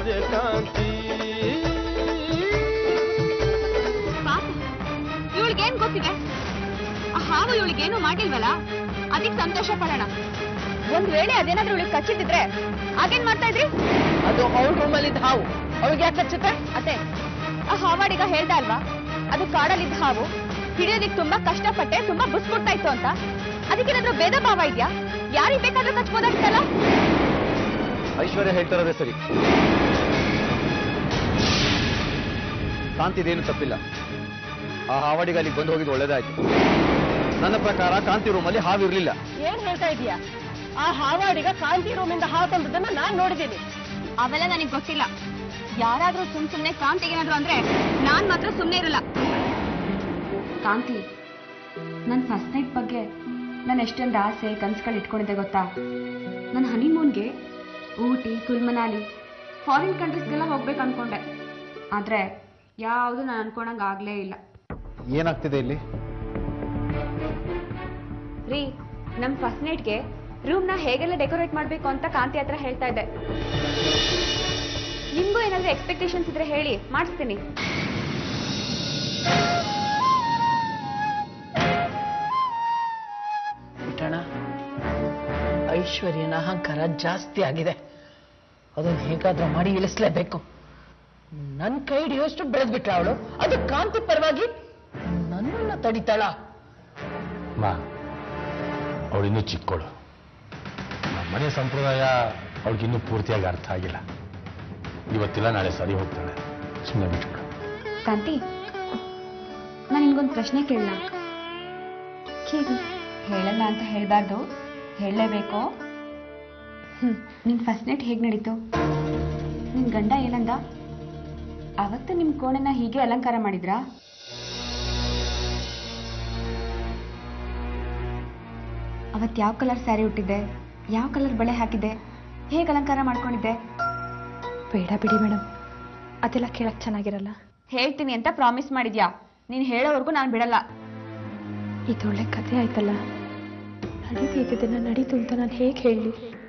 ಸೂರ್ಯಕಾಂತಿ ಪಾಪ ಇವಳಿಗೇನ್ ಗೊತ್ತಿದೆ ಆ ಹಾವು ಇವಳಿಗೇನು ಮಾಡಿಲ್ವಲ್ಲ ಅದಕ್ಕೆ ಸಂತೋಷ ಪಡೋಣ ಒಂದ್ ವೇಳೆ ಅದೇನಾದ್ರೂ ಇವಳಿಗೆ ಕಚ್ಚಿದ್ರೆ ಆಗೇನ್ ಮಾಡ್ತಾ ಇದ್ರಿ ಅದು ಅವಳ ರೂಮಲ್ಲಿದ್ದ ಹಾವು ಅವಳಿಗೆ ಯಾಕೆ ಹಚ್ಚುತ್ತೆ ಅತ್ತೆ ಆ ಹಾವಾಡಿಗ ಹೇಳ್ದ ಅಲ್ವಾ ಅದು ಕಾಡಲ್ಲಿದ್ದ ಹಾವು ಹಿಡಿಯೋದಿಕ್ ತುಂಬಾ ಕಷ್ಟಪಟ್ಟೆ ತುಂಬಾ ಬುಸ್ ಕೊಡ್ತಾ ಇತ್ತು ಅಂತ ಅದಕ್ಕೇನಾದ್ರೂ ಭೇದ ಭಾವ ಇದ್ಯಾ ಯಾರಿಗ್ ಬೇಕಾದ್ರೂ ಕಚ್ಬೋದಾಗಿತ್ತಲ್ಲ ಐಶ್ವರ್ಯ ಹೇಳ್ತಾರದೇ ಸರಿ ಕಾಂತಿದೇನು ತಪ್ಪಿಲ್ಲ ಆ ಹಾವಾಡಿಗೆ ಅಲ್ಲಿಗೆ ಬಂದು ಹೋಗಿದ್ದು ಒಳ್ಳೇದಾಯ್ತು ನನ್ನ ಪ್ರಕಾರ ಕಾಂತಿ ರೂಮಲ್ಲಿ ಹಾವಿರ್ಲಿಲ್ಲ ಏನ್ ಹೇಳ್ತಾ ಇದೀಯಾ ಆ ಹಾವಾಡಿಗ ಕಾಂತಿ ರೂಮಿಂದ ಹಾವು ತಂದದನ್ನ ನಾನ್ ನೋಡಿದ್ದೀನಿ ಅವೆಲ್ಲ ನನಗೆ ಗೊತ್ತಿಲ್ಲ ಯಾರಾದ್ರೂ ಸುಮ್ ಸುಮ್ನೆ ಕಾಂತಿಗೇನಾದ್ರು ಅಂದ್ರೆ ನಾನ್ ಮಾತ್ರ ಸುಮ್ನೆ ಇರಲ್ಲ ಕಾಂತಿ ನನ್ನ ಫಸ್ಟ್ ನೈಟ್ ಬಗ್ಗೆ ನಾನು ಎಷ್ಟೊಂದು ಆಸೆ ಕನ್ಸುಗಳು ಇಟ್ಕೊಂಡಿದ್ದೆ ಗೊತ್ತಾ ನನ್ನ ಹನಿಮೂನ್ಗೆ ಊಟಿ ಕುಲ್ಮನಾಲಿ ಫಾರಿನ್ ಕಂಟ್ರೀಸ್ಗೆಲ್ಲ ಹೋಗ್ಬೇಕು ಅನ್ಕೊಂಡೆ ಆದ್ರೆ ಯಾವುದು ನಾನು ಅನ್ಕೊಂಡಂಗೆ ಆಗ್ಲೇ ಇಲ್ಲ ಏನಾಗ್ತಿದೆ ಇಲ್ಲಿ ರೀ ನಮ್ಮ ಫಸ್ಟ್ ನೈಟ್ಗೆ ರೂಮ್ನ ಹೇಗೆಲ್ಲ ಡೆಕೋರೇಟ್ ಮಾಡಬೇಕು ಅಂತ ಕಾಂತಿ ಹತ್ರ ಹೇಳ್ತಾ ಇದ್ದೆ ನಿಮ್ಗೂ ಏನಾದ್ರೂ ಎಕ್ಸ್ಪೆಕ್ಟೇಷನ್ಸ್ ಇದ್ರೆ ಹೇಳಿ ಮಾಡಿಸ್ತೀನಿ ಬಿಟ್ಟಣ ಐಶ್ವರ್ಯನ ಅಹಂಕಾರ ಜಾಸ್ತಿ ಆಗಿದೆ ಅದನ್ನ ಹೇಗಾದ್ರೂ ಮಾಡಿ ಇಳಿಸ್ಲೇಬೇಕು ನನ್ನ ಕೈ ಹಿಡಿಯೋಷ್ಟು ಬೆಳೆದ್ಬಿಟ್ರ ಅವಳು ಅದು ಕಾಂತಿ ಪರವಾಗಿ ನನ್ನನ್ನ ತಡಿತಾಳ ಮಾ ಅವಳಿನ್ನೂ ಚಿಕ್ಕವಳು ನಮ್ಮ ಮನೆ ಸಂಪ್ರದಾಯ ಅವಳಿಗಿನ್ನೂ ಪೂರ್ತಿಯಾಗಿ ಅರ್ಥ ಆಗಿಲ್ಲ ಇವತ್ತಿಲ್ಲ ನಾಳೆ ಸರಿ ಹೋಗ್ತಾಳೆ ಸುಮ್ಮನೆ ಬಿಟ್ಬಿಡು ಕಾಂತಿ ನಾನು ನಿನ್ಗೊಂದು ಪ್ರಶ್ನೆ ಕೇಳಲ್ಲ ಕೇಳಿ ಹೇಳಲ್ಲ ಅಂತ ಹೇಳ್ಬಾರ್ದು ಹೇಳಲೇಬೇಕು ಹ್ಮ್ ನಿನ್ ಫಸ್ಟ್ ನೈಟ್ ಹೇಗೆ ನಡೀತು ನಿನ್ ಗಂಡ ಏನಂದ ಅವತ್ತು ನಿಮ್ ಕೋಣೆನ ಹೀಗೆ ಅಲಂಕಾರ ಮಾಡಿದ್ರಾ ಅವತ್ತು ಯಾವ ಕಲರ್ ಸ್ಯಾರಿ ಉಟ್ಟಿದ್ದೆ ಯಾವ ಕಲರ್ ಬಳೆ ಹಾಕಿದ್ದೆ ಹೇಗೆ ಅಲಂಕಾರ ಮಾಡ್ಕೊಂಡಿದ್ದೆ ಬೇಡ ಬಿಡಿ ಮೇಡಮ್ ಅದೆಲ್ಲ ಕೇಳಕ್ ಚೆನ್ನಾಗಿರಲ್ಲ ಹೇಳ್ತೀನಿ ಅಂತ ಪ್ರಾಮಿಸ್ ಮಾಡಿದ್ಯಾ ನೀನ್ ಹೇಳೋವರೆಗೂ ನಾನು ಬಿಡಲ್ಲ ಇದೊಳ್ಳೆ ಕಥೆ ಆಯ್ತಲ್ಲ ನಡೀತಿದ್ದನ್ನ ನಡೀತು ಅಂತ ನಾನು ಹೇಗೆ ಹೇಳಲಿ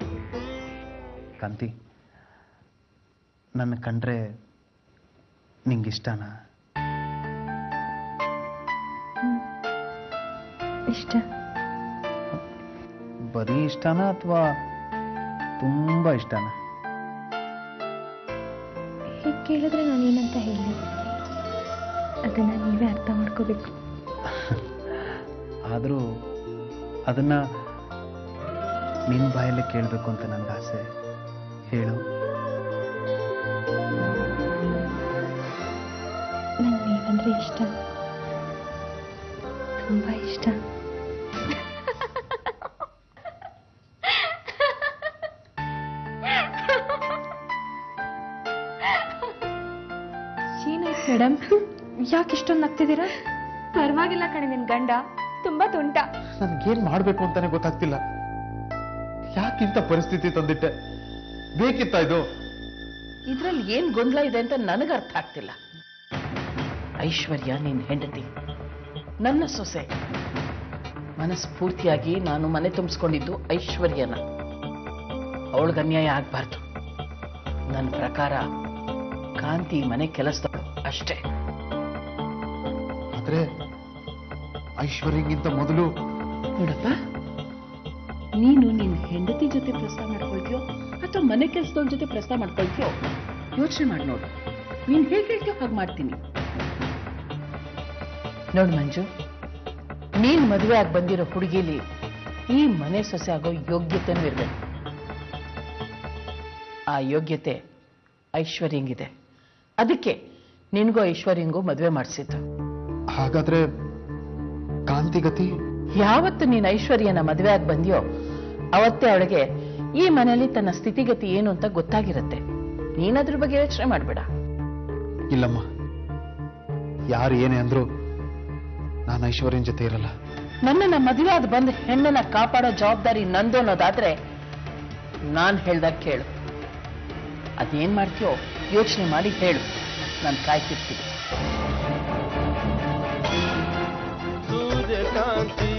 ಕಾಂತಿ ನನ್ನ ಕಂಡ್ರೆ ನಿಂಗಿಷ್ಟನಾ ಇಷ್ಟ ಬರೀ ಇಷ್ಟನಾ ಅಥವಾ ತುಂಬ ಇಷ್ಟನಾ ಹೀಗೆ ಕೇಳಿದ್ರೆ ನಾನೇನಂತ ಹೇಳಿ ಅದನ್ನ ನೀವೇ ಅರ್ಥ ಮಾಡ್ಕೋಬೇಕು ಆದರೂ ಅದನ್ನ ನಿನ್ನ ಬಾಯಲ್ಲೇ ಕೇಳಬೇಕು ಅಂತ ನನಗೆ ಆಸೆ ಹೇಳು ನಂಗೆ ನೀವಂದ್ರೆ ಇಷ್ಟ ತುಂಬ ಇಷ್ಟ ಏನಾಯ್ತು ಮೇಡಮ್ ಯಾಕೆ ಇಷ್ಟೊಂದು ನಗ್ತಿದ್ದೀರಾ ಪರವಾಗಿಲ್ಲ ಕಣೆ ನಿನ್ ಗಂಡ ತುಂಬಾ ತುಂಟ ನನಗೇನು ಮಾಡಬೇಕು ಅಂತಾನೆ ಗೊತ್ತಾಗ್ತಿಲ್ಲ ಯಾಕಿಂತ ಪರಿಸ್ಥಿತಿ ತಂದಿಟ್ಟೆ ಬೇಕಿತ್ತ ಇದು ಇದ್ರಲ್ಲಿ ಏನ್ ಗೊಂದಲ ಇದೆ ಅಂತ ನನಗೆ ಅರ್ಥ ಆಗ್ತಿಲ್ಲ ಐಶ್ವರ್ಯ ನಿನ್ ಹೆಂಡತಿ ನನ್ನ ಸೊಸೆ ಮನಸ್ಫೂರ್ತಿಯಾಗಿ ನಾನು ಮನೆ ತುಂಬಿಸ್ಕೊಂಡಿದ್ದು ಐಶ್ವರ್ಯನ ಅವಳಿಗೆ ಅನ್ಯಾಯ ಆಗ್ಬಾರ್ದು ನನ್ನ ಪ್ರಕಾರ ಕಾಂತಿ ಮನೆ ಕೆಲಸದವಳು ಅಷ್ಟೇ ಆದ್ರೆ ಐಶ್ವರ್ಯಗಿಂತ ಮೊದಲು ನೋಡಪ್ಪ ನೀನು ನಿನ್ನ ಹೆಂಡತಿ ಜೊತೆ ಪ್ರಸ್ತಾವ ಮಾಡ್ಕೊಳ್ತೀಯೋ ಅಥವಾ ಮನೆ ಕೆಲಸದವ್ರ ಜೊತೆ ಪ್ರಸ್ತಾವ ಮಾಡ್ಕೊಳ್ತೀಯೋ ಯೋಚನೆ ಮಾಡಿ ನೋಡು ನೀನ್ ಹೇಗೆ ಹೇಳ್ತೀಯೋ ಹಾಗೆ ಮಾಡ್ತೀನಿ ನೋಡು ಮಂಜು ನೀನ್ ಮದುವೆ ಆಗಿ ಬಂದಿರೋ ಹುಡುಗಿಲಿ ಈ ಮನೆ ಸೊಸೆ ಆಗೋ ಯೋಗ್ಯತೆನೂ ಇರಬೇಕು ಆ ಯೋಗ್ಯತೆ ಐಶ್ವರ್ಯಂಗಿದೆ ಅದಕ್ಕೆ ನಿನ್ಗೂ ಐಶ್ವರ್ಯಂಗೂ ಮದುವೆ ಮಾಡಿಸಿದ್ದು ಹಾಗಾದ್ರೆ ಕಾಂತಿಗತಿ ಯಾವತ್ತು ನೀನು ಐಶ್ವರ್ಯನ ಮದುವೆ ಆಗಿ ಬಂದ್ಯೋ ಅವತ್ತೇ ಅವಳಿಗೆ ಈ ಮನೆಯಲ್ಲಿ ತನ್ನ ಸ್ಥಿತಿಗತಿ ಏನು ಅಂತ ಗೊತ್ತಾಗಿರುತ್ತೆ ನೀನದ್ರ ಬಗ್ಗೆ ಯೋಚನೆ ಮಾಡಬೇಡ ಇಲ್ಲಮ್ಮ ಯಾರು ಏನೇ ಅಂದ್ರು ನಾನು ಐಶ್ವರ್ಯನ ಜೊತೆ ಇರಲ್ಲ ನನ್ನನ್ನ ಮದುವೆ ಆದ ಬಂದ ಹೆಣ್ಣನ್ನ ಕಾಪಾಡೋ ಜವಾಬ್ದಾರಿ ನಂದು ಅನ್ನೋದಾದ್ರೆ ನಾನ್ ಹೇಳ್ದಾಗ ಕೇಳು ಅದೇನ್ ಮಾಡ್ತೀಯೋ ಯೋಚನೆ ಮಾಡಿ ಹೇಳು ನಾನು ಕಾಯ್ತಿರ್ತೀನಿ ಸೂರ್ಯಕಾಂತಿ